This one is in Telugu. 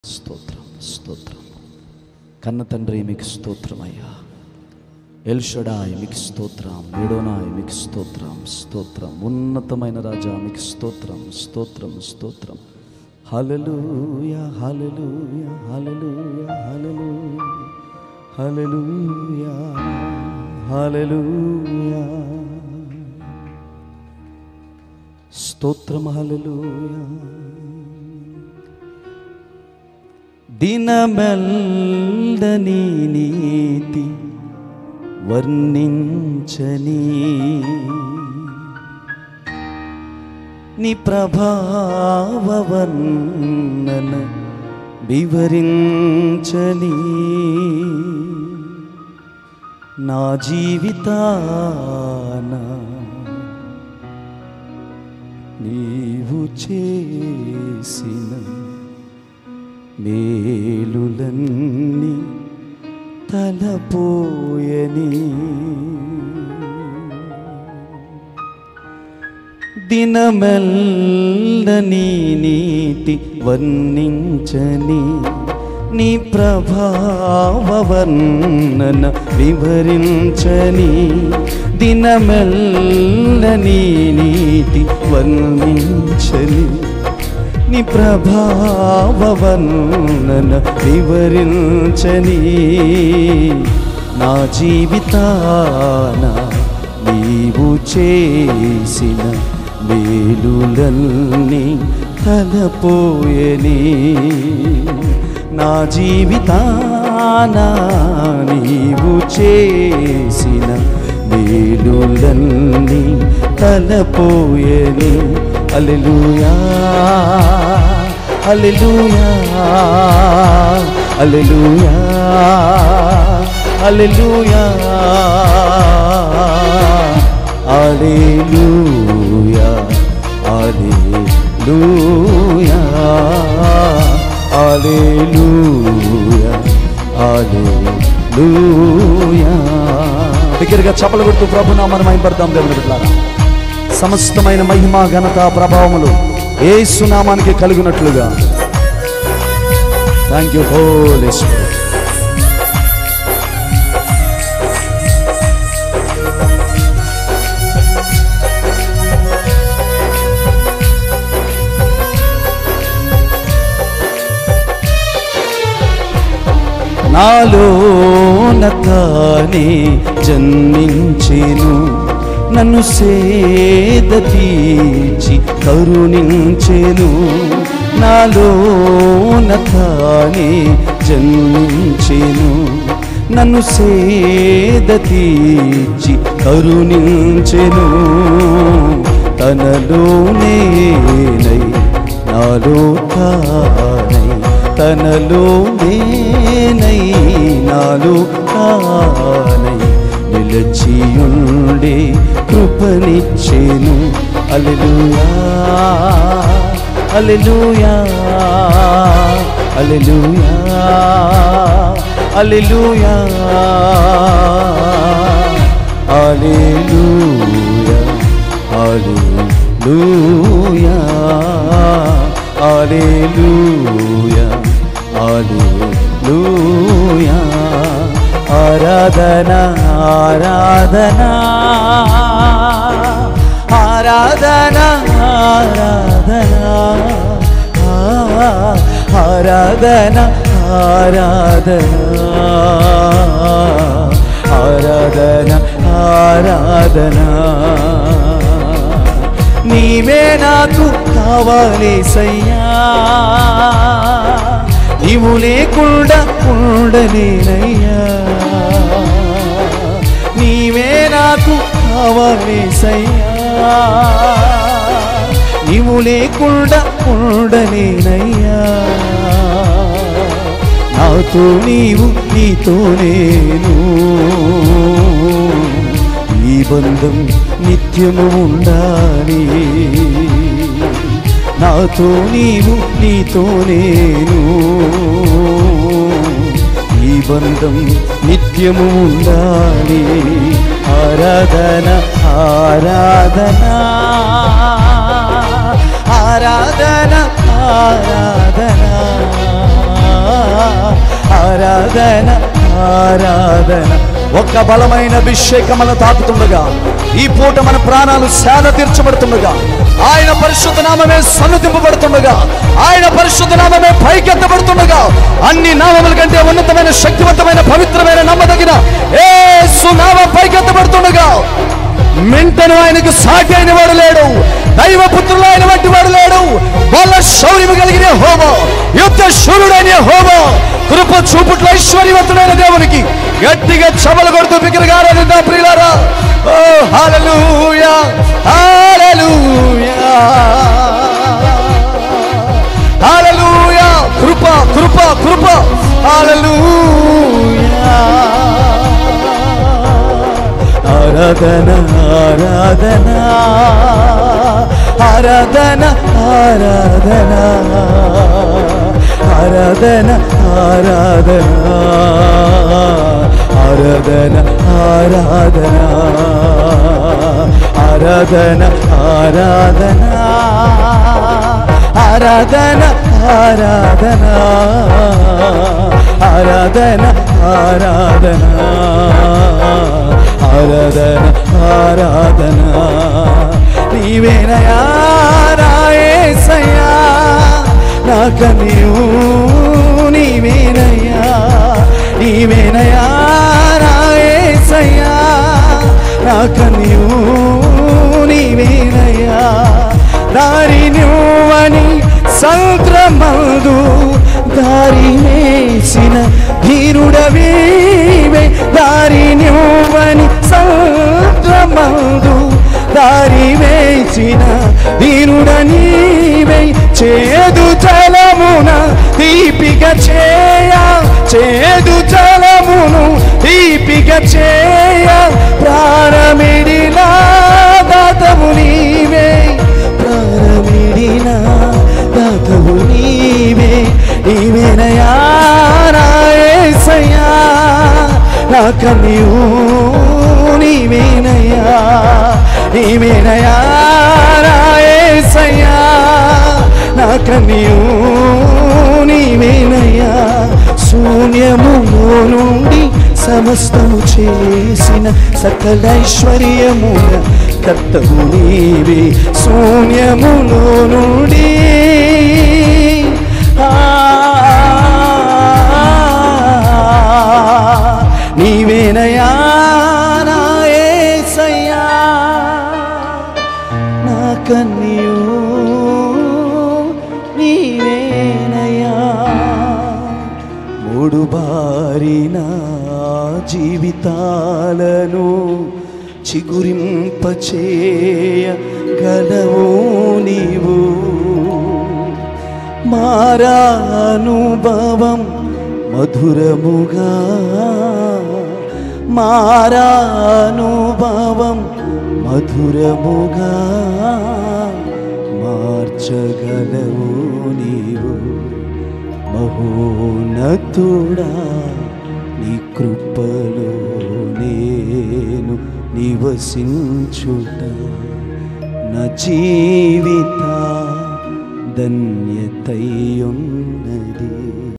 స్తోత్రం స్తోత్రం కన్న తండ్రి మీకు స్తోత్రమయ్యా ఎల్షడాయ్ మీకు స్తోత్రం ఏడోనాయ్ మీకు స్తోత్రం స్తోత్రం ఉన్నతమైన రాజా మీకు స్తోత్రం స్తోత్రం స్తోత్రం హల్లెలూయా హల్లెలూయా హల్లెలూయా హల్లెలూయా హల్లెలూయా హల్లెలూయా స్తోత్రం హల్లెలూయా దినమెల్లని నీతి వర్ణించని నీ ప్రభావ వర్ణన వివరించని నా జీవితాన నీవు చేసిన మేలులన్నీ తలపోయని దినమెల్లని నీతి వర్ణించని నీ ప్రభావ వర్ణన వివరించని దినమెల్లని నీతి వర్ణించని నీ ప్రభావ వర్ణన వివరించని నా జీవితాన నీవు చేసిన మేలులన్నీ తలపోయని నా జీవితాన నీవు చేసిన మేలులన్నీ తలపోయని అల్లెలూయా అల్లెలూయా అల్లెలూయా అల్లెలూయా అల్లెలూయా అల్లెలూయా అల్లెలూయా అల్లెలూయా దగ్గరగా చప్పలు కొడుతూ ప్రభు నామని మైపడతాం దేవుని బిడ్డలారా సమస్తమైన మహిమ ఘనత ప్రభావములు ఏ సునామానికి కలుగునట్లుగా థ్యాంక్ యూ హోలీ నాలోన తానే జన్మించెను నన్ను సేద తీర్చి కరుణించెను నాలోన తానే జన్మించెను నన్ను సేద తీర్చి కరుణించెను తనలోనే నై నాలో తానై తనలో నేనై నాలో తానై నిలచియుండే కృపనిచ్చేను అలెలుయా అలెలుయా అలెలుయా అలెలుయా అలెలుయా అలెలుయా అలెలుయా అలెలుయా ఆరాధన ఆరాధన ఆరాధన ఆరాధన ఆరాధన ఆరాధన ఆరాధన ఆరాధన నీవే నాకు కావాలి సయ్యా నీవు లేకుండా ఉండలేనయ్యా నీవే నాకు కావాలి సయ్యా నీవు లేకుండా ఉండలేనయ్యా నాతో నీవు నీతో నేను ఈ బంధం నిత్యము ఉండాలి నాతో నీవు నీతో నేను ఈ బంధం నిత్యము ఉండాలి ఆరాధన ఆరాధన ఆరాధన ఆరాధన ఆరాధన ఆరాధన ఒక్క బలమైన అభిషేకం మన తాకుతుండగా ఈ పూట మన ప్రాణాలు సేద తీర్చబడుతుండగా ఆయన పరిశుద్ధ నామమే సన్నుతింపబడుతుండగా ఆయన పరిశుద్ధ నామమే పైకెత్తబడుతుండగా అన్ని నామముల కంటే ఉన్నతమైన శక్తివంతమైన పవిత్రమైన నమ్మదగిన ఏ సునామం పైకెత్తబడుతుండగా మెంటను ఆయనకు సాటి అయిన వాడు లేడు దైవ పుత్రులు ఆయన వంటి వాడు లేడు వాళ్ళ శౌర్యము కలిగిన హోమో యుద్ధ శూరుడైన హోమో కృప చూపుట్ల ఐశ్వర్యవంతుడైన దేవునికి గట్టిగా చమలు కొడుతూ బిగ్గరగారని నా ప్రియులారా ఓ హల్లెలూయా హల్లెలూయా హల్లెలూయా కృప కృప కృప హల్లెలూయా ఆరాధన ఆరాధన ఆరాధన ఆరాధన ఆరాధన ఆరాధన ఆరాధన ఆరాధన ఆరాధన ఆరాధన ఆరాధన ఆరాధన ఆరాధన ఆరాధన ఆరాధన ఆరాధన నీవేనయా రాయేసయ్యా నాక నీవు నీవేనయ్యా నీవేనయా రాయేసయ్యా నాక నీవు నీవేనయ్యా దారి నువ్వని సంక్రమందు దారి వేసిన ధీరుడవీవే దారి నువ్వని సంక్రమందు దారి వేసిన ధీరుడ నీవే చేదు జలమున దీపిక చేయ చేదు జలమును దీపిక చేయ ప్రాణమిడిన దాతము నీవే ప్రాణమిడిన దాతము నీవే నీవేనయా రాయేసయ్యా నాక నీవు నీవేనయా నీవేనయా రాయేసయ్యా నాక నీవు నీవేనయా శూన్యములో నుండి సమస్తము చేసిన సకల ఐశ్వర్యమున కర్తవు నీవే శూన్యములో నుండి ఆ నీవేనయా నాయసయ్యా నా కన్యూ నీవేనయా మూడు బారిన జీవితాలను చిగురింపచేయ గలవు నీవు మారానుభవం మధురముగా మారానుభవం మధురముగా మార్చగలవు నీవు మహోన్నతుడా నీ కృపలో నేను నివసించుట నా జీవిత ధన్యతయున్నది